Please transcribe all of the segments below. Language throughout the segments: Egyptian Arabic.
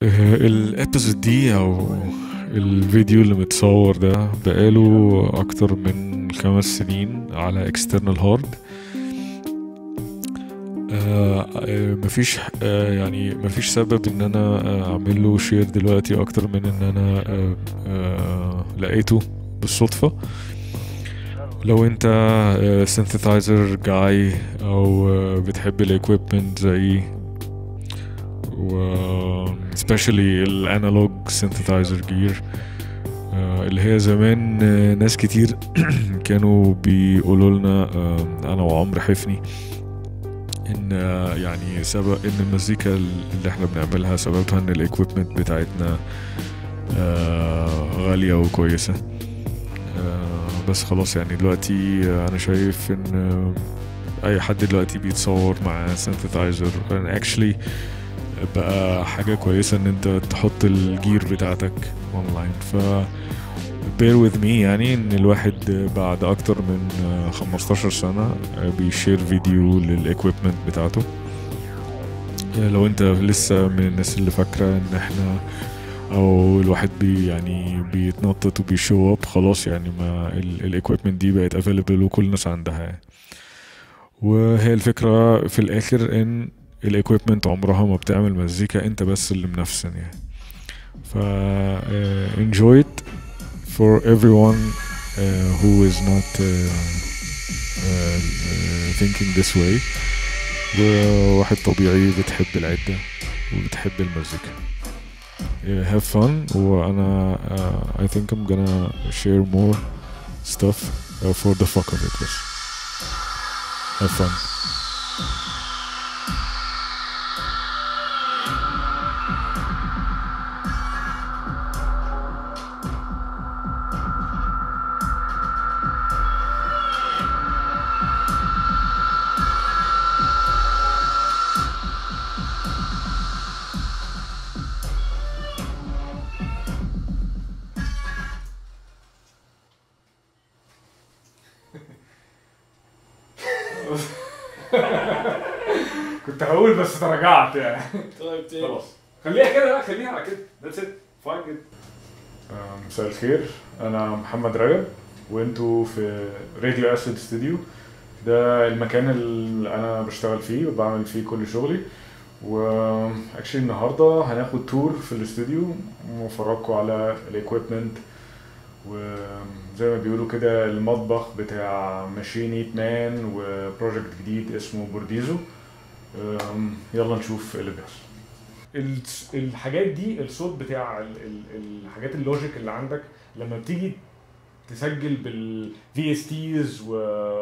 الابيزود دي او الفيديو اللي متصور ده بقاله اكتر من خمس سنين على اكسترنال هارد مفيش آه يعني مفيش سبب ان انا آه، اعمل له شير دلوقتي اكتر من ان انا آه آه لقيته بالصدفة لو انت سينثيسايزر جاي او آه، بتحب الايكويبمنت زي و especially الانالوج سينثيسايزر جير اللي هي زمان آه، ناس كتير كانوا بيقولوا لنا آه، انا وعمر حفني ان آه، يعني سبب ان المزيكا اللي احنا بنعملها سببها ان الايكويبمنت بتاعتنا آه، غالية وكويسة آه، بس خلاص يعني دلوقتي آه، انا شايف ان آه، اي حد دلوقتي بيتصور مع سينثيسايزر actually بقى حاجة كويسة ان انت تحط الجير بتاعتك اونلاين ف bear with me يعني ان الواحد بعد اكتر من آه، 15 سنة آه، بيشير فيديو للايكويبمنت بتاعته آه، لو انت لسه من الناس اللي فاكرة ان احنا او الواحد بي يعني بيتنطط وبيشو اب خلاص يعني ما الايكويبمنت دي بقت افيلبل وكل الناس عندها يعني وهي الفكرة في الاخر ان الايكويبمنت عمرها ما بتعمل مزيكا انت بس اللي منفسن يعني ف uh, enjoy it for everyone uh, who is not uh, uh, uh, thinking this way وواحد طبيعي بتحب العدة وبتحب المزيكا yeah, have fun وانا uh, I think I'm gonna share more stuff uh, for the fuck of it بس have fun كنت هقول بس تراجعت يعني طيب تاني خلاص خليها كده بقى خليها على كده ذاتس ات فاين جدا مساء الخير انا محمد رجب وانتوا في راديو اسيد ستوديو ده المكان اللي انا بشتغل فيه وبعمل فيه كل شغلي و اكشلي النهارده هناخد تور في الاستوديو وافرجكم على الايكويبمنت وزي ما بيقولوا كده المطبخ بتاع ماشين ايت مان وبروجكت جديد اسمه بورديزو أم، يلا نشوف ايه اللي بيحصل الس- الحاجات دي الصوت بتاع ال- ال- الحاجات اللوجيك اللي عندك لما بتيجي تسجل بالفي اس تيز و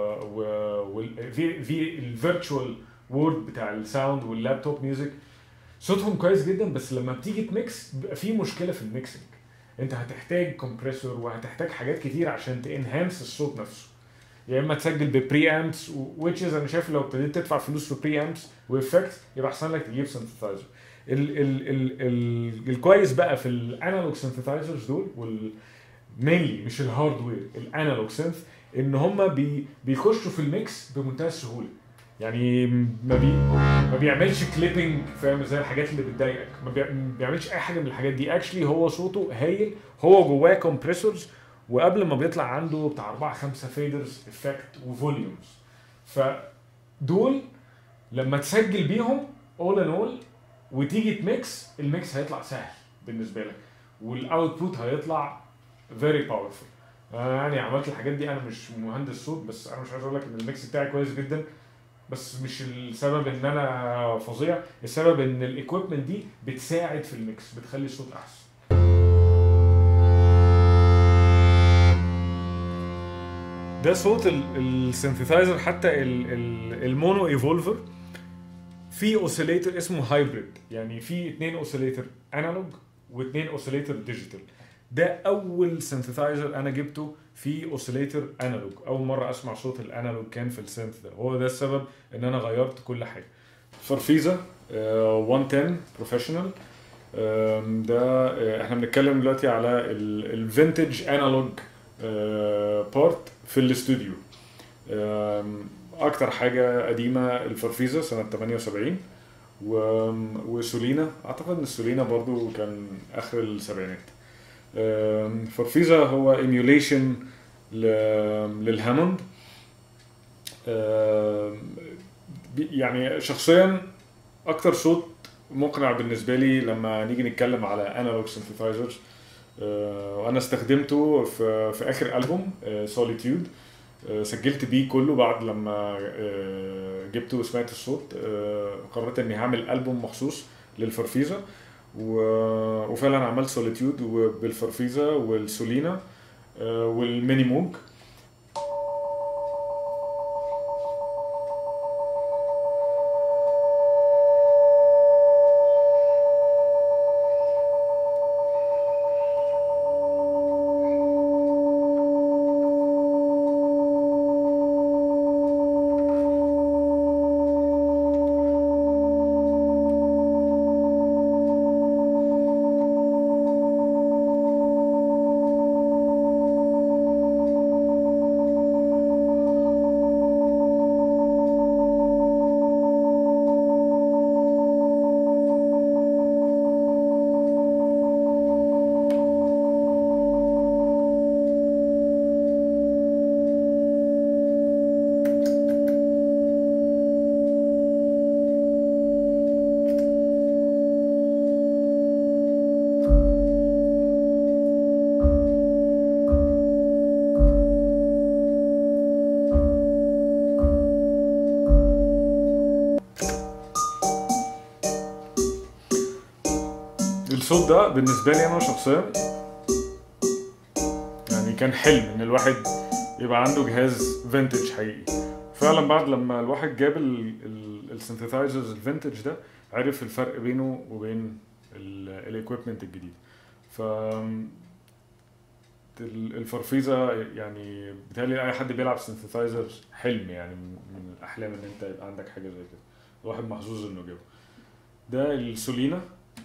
والفي في الفيرتشوال وورد بتاع الساوند واللابتوب ميوزك صوتهم كويس جدا بس لما بتيجي تميكس بيبقى في مشكله في الميكسنج انت هتحتاج كومبريسور وهتحتاج حاجات كتير عشان تنهانس الصوت نفسه يا اما تسجل ببري امبس which is انا شايف لو ابتديت تدفع فلوس في بري امبس وافكت يبقى احسن لك تجيب سنثسايزر ال ال ال ال الكويس بقى في الانالوج سنثسايزرز دول وال mainly مش الهاردوير الانالوج سينث ان هم بي بيخشوا في الميكس بمنتهى السهوله يعني ما بي ما بيعملش كليبنج فاهم زي الحاجات اللي بتضايقك ما بيع- ما بيعملش اي حاجه من الحاجات دي اكشلي هو صوته هايل هو جواه كومبريسورز وقبل ما بيطلع عنده بتاع أربعة خمسة فيدرز افكت وفوليومز فدول لما تسجل بيهم اول ان اول وتيجي تميكس الميكس هيطلع سهل بالنسبه لك والاوتبوت هيطلع فيري باورفul انا يعني عملت الحاجات دي انا مش مهندس صوت بس انا مش عايز اقول لك ان الميكس بتاعي كويس جدا بس مش السبب ان انا فظيع السبب ان الايكويبمنت دي بتساعد في الميكس بتخلي الصوت احسن ده صوت السنثيسايزر حتى ال- ال- المونو ايفولفر في اوسيليتر اسمه هايبريد يعني في اتنين اوسيليتر انالوج واتنين اوسيليتر ديجيتال ده اول سنثيسايزر انا جبته في اوسيليتر انالوج اول مره اسمع صوت الانالوج كان في السنث ده هو ده السبب ان انا غيرت كل حاجه فرفيزا آه، 110 بروفيشنال ده آه، احنا بنتكلم دلوقتي على الفينتج انالوج بارت في الاستوديو آم، اكتر حاجه قديمه الفرفيزا سنه 78 و... وسولينا اعتقد ان سولينا برضو كان اخر السبعينات آم، فرفيزا هو ايميوليشن ل... للهاموند آم، بي- يعني شخصيا اكتر صوت مقنع بالنسبه لي لما نيجي نتكلم على انالوج سينثيسايزرز وانا استخدمته في في اخر البوم سوليتيود سجلت بيه كله بعد لما آه، جبته وسمعت الصوت آه، قررت اني هعمل البوم مخصوص للفرفيزا و- وفعلا عملت سوليتيود بالفرفيزا والسولينا آه، والميني موج الصوت ده بالنسبة لي أنا شخصيا يعني كان حلم إن الواحد يبقى عنده جهاز فينتج حقيقي فعلا بعد لما الواحد جاب السنثيسايزرز الفينتج ده عرف الفرق بينه وبين الايكويبمنت الجديد ف ال- الفرفيزة يعني بيتهيألي أي حد بيلعب سنثيسايزرز حلم يعني من من الأحلام إن أنت يبقى عندك حاجة زي كده الواحد محظوظ إنه جابه ده السولينا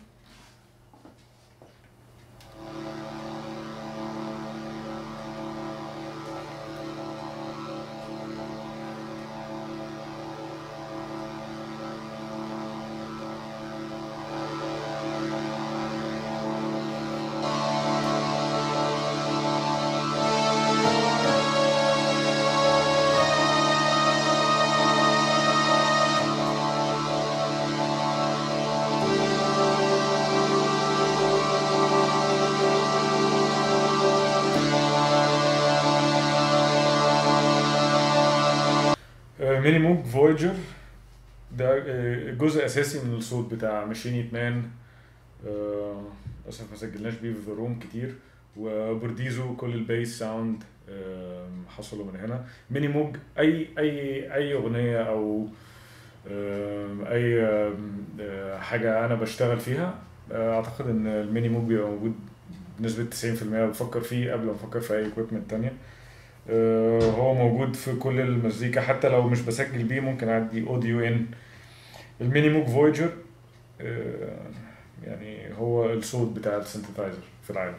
آه، ميني موج فويجر ده آه، جزء اساسي من الصوت بتاع ماشينيت مان آه، للاسف ما سجلناش بيه في روم كتير وبورديزو كل البيس ساوند آه، حصلوا من هنا ميني موج اي اي اي اغنيه او آه، اي آه، آه، حاجه انا بشتغل فيها آه، اعتقد ان الميني موج بيبقى موجود بنسبه 90% بفكر فيه قبل ما افكر في اي اكويبمنت تانية آه، هو موجود في كل المزيكا حتى لو مش بسجل بيه ممكن اعدي اوديو ان الميني موج فويجر آه، يعني هو الصوت بتاع السنتثايزر في العالم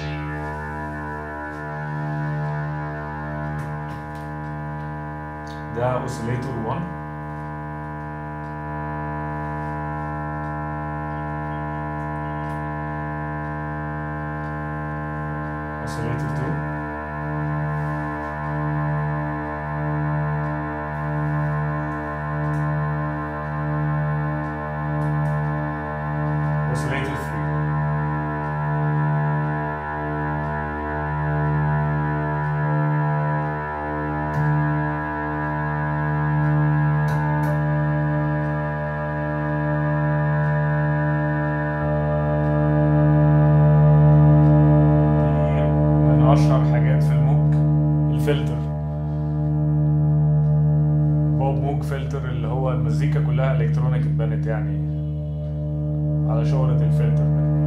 ده اوسيليتور 1 اوسيليتور 2 Oscillator 3 دي من اشهر حاجات في الموج الفلتر بوب موج فلتر اللي هو المزيكا كلها الكترونيك اتبنت يعني على شهرة الفلتر ده